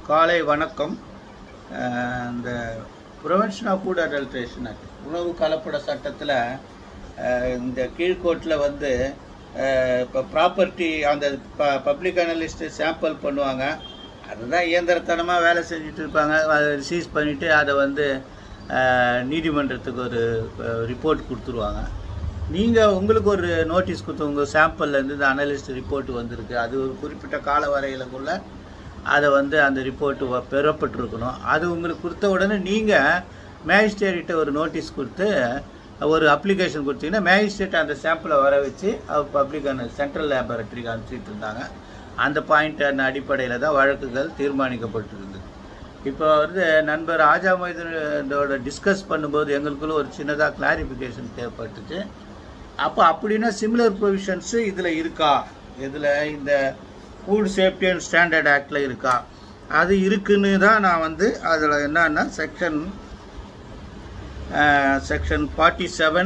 காலை வணக்கம் அஹ் இந்த ப்ரிவென்ஷன் ஆஃப் ஃபுட் அடல்ட்ரேஷன் உணவு கலப்பட சட்டத்தில் இந்த கீழ்கோட்டில் வந்து இப்போ ப்ராப்பர்ட்டி அந்த ப பப்ளிக் அனலிஸ்ட்டு சாம்பிள் பண்ணுவாங்க அதுதான் இயந்திரத்தனமாக வேலை செஞ்சுட்டு இருப்பாங்க அதை சீஸ் பண்ணிவிட்டு அதை வந்து அஹ், நீதிமன்றத்துக்கு ஒரு ரிப்போர்ட் கொடுத்துருவாங்க நீங்கள் உங்களுக்கு ஒரு நோட்டீஸ் கொடுத்து உங்கள் சாம்பிள்லேருந்து இந்த அனலிஸ்ட் ரிப்போர்ட் வந்திருக்கு அது ஒரு குறிப்பிட்ட கால வரையிலுக்குள்ள அதை வந்து அந்த ரிப்போர்ட்டு பெறப்பட்டிருக்கணும் அது உங்களுக்கு கொடுத்த உடனே நீங்கள் மேஜிஸ்ட்ரேட்ட ஒரு நோட்டீஸ் கொடுத்து ஒரு அப்ளிகேஷன் கொடுத்தீங்கன்னா மேஜிஸ்ட்ரேட் அந்த சாம்பிளை வர வச்சு பப்ளிக் சென்ட்ரல் லேபரட்டரிக்கு அனுப்பிச்சிட்டு இருந்தாங்க அந்த பாயிண்ட் அந்த அடிப்படையில் தான் வழக்குகள் தீர்மானிக்கப்பட்டிருந்தது இப்போ வந்து நண்பர் ஆஜா மொய்தனோட டிஸ்கஸ் பண்ணும்போது எங்களுக்குள்ள ஒரு சின்னதாக கிளாரிஃபிகேஷன் தேவைப்பட்டுச்சு அப்போ அப்படின்னா சிமிலர் ப்ரொவிஷன்ஸு இதில் இருக்கா இதில் இந்த ஃபுட் சேஃப்டி அண்ட் ஸ்டாண்டர்ட் ஆக்டில் இருக்கா அது இருக்குன்னு தான் நான் வந்து அதில் என்னன்னா செக்ஷன் செக்ஷன் ஃபார்ட்டி செவன்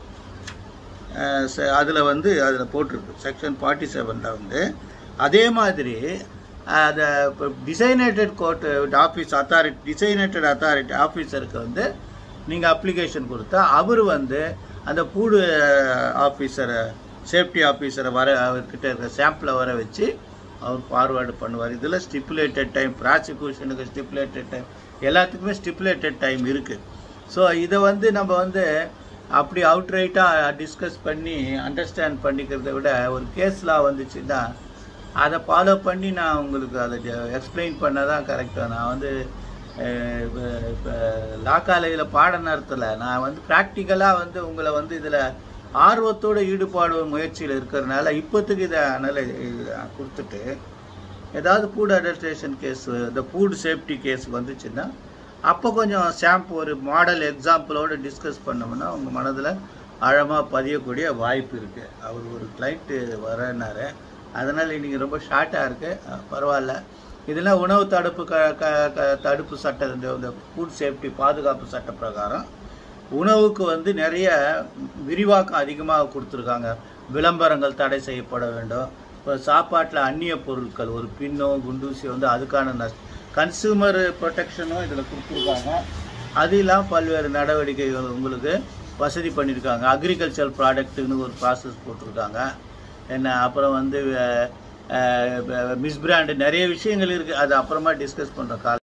அதில் வந்து அதில் போட்டிருக்கு செக்ஷன் ஃபார்ட்டி செவனில் வந்து அதே மாதிரி அதை இப்போ designated court office authority designated authority ஆஃபீஸருக்கு வந்து நீங்கள் அப்ளிகேஷன் கொடுத்தா அவர் வந்து அந்த ஃபுட் ஆஃபீஸரை சேஃப்டி ஆஃபீஸரை வர அவர்கிட்ட இருக்க சாம்பிளை வர வச்சு அவர் ஃபார்வேர்டு பண்ணுவார் இதில் ஸ்டிப்புலேட்டட் டைம் ப்ராசிக்யூஷனுக்கு ஸ்டிப்புலேட்டட் டைம் எல்லாத்துக்குமே ஸ்டிப்புலேட்டட் டைம் இருக்குது ஸோ இதை வந்து நம்ம வந்து அப்படி அவுட்ரைட்டாக டிஸ்கஸ் பண்ணி அண்டர்ஸ்டாண்ட் பண்ணிக்கிறத விட ஒரு கேஸ்லாம் வந்துச்சுன்னா அதை ஃபாலோ பண்ணி நான் உங்களுக்கு அதை எக்ஸ்பிளைன் பண்ண தான் கரெக்டாக நான் வந்து இப்போ லா காலேஜில் பாடம் நடத்தலை நான் வந்து ப்ராக்டிக்கலாக வந்து உங்களை வந்து இதில் ஆர்வத்தோட ஈடுபாடு முயற்சியில் இருக்கிறதுனால இப்போத்துக்கு இதை அதனால் கொடுத்துட்டு ஏதாவது ஃபுட் அடல்ட்ரேஷன் கேஸ் இந்த ஃபுட் சேஃப்டி கேஸ் வந்துச்சுன்னா அப்போ கொஞ்சம் ஷாம்பு ஒரு மாடல் எக்ஸாம்பிளோடு டிஸ்கஸ் பண்ணோம்னா உங்கள் மனதில் ஆழமாக பதியக்கூடிய வாய்ப்பு இருக்குது அவர் ஒரு கிளைண்ட்டு வரனாரு அதனால் இன்றைக்கி ரொம்ப ஷார்ட்டாக இருக்குது பரவாயில்ல இதெல்லாம் உணவு தடுப்பு க க க தடுப்பு சட்டம் இந்த இந்த ஃபுட் சேஃப்டி பாதுகாப்பு சட்ட பிரகாரம் உணவுக்கு வந்து நிறைய விரிவாக்கம் அதிகமாக கொடுத்துருக்காங்க விளம்பரங்கள் தடை செய்யப்பட வேண்டும் இப்போ சாப்பாட்டில் அந்நிய பொருட்கள் ஒரு பின்னோ குண்டூசியோ வந்து அதுக்கான நஷ் கன்சூமர் ப்ரொடெக்ஷனும் இதில் கொடுத்துருக்காங்க அது இல்லாமல் பல்வேறு நடவடிக்கைகள் உங்களுக்கு வசதி பண்ணியிருக்காங்க அக்ரிகல்ச்சர் ப்ராடக்ட்டுன்னு ஒரு ப்ராசஸ் போட்டிருக்காங்க என்ன அப்புறம் வந்து மிஸ்பிராண்டு நிறைய விஷயங்கள் இருக்குது அது அப்புறமா டிஸ்கஸ் பண்ணுறோம் காலை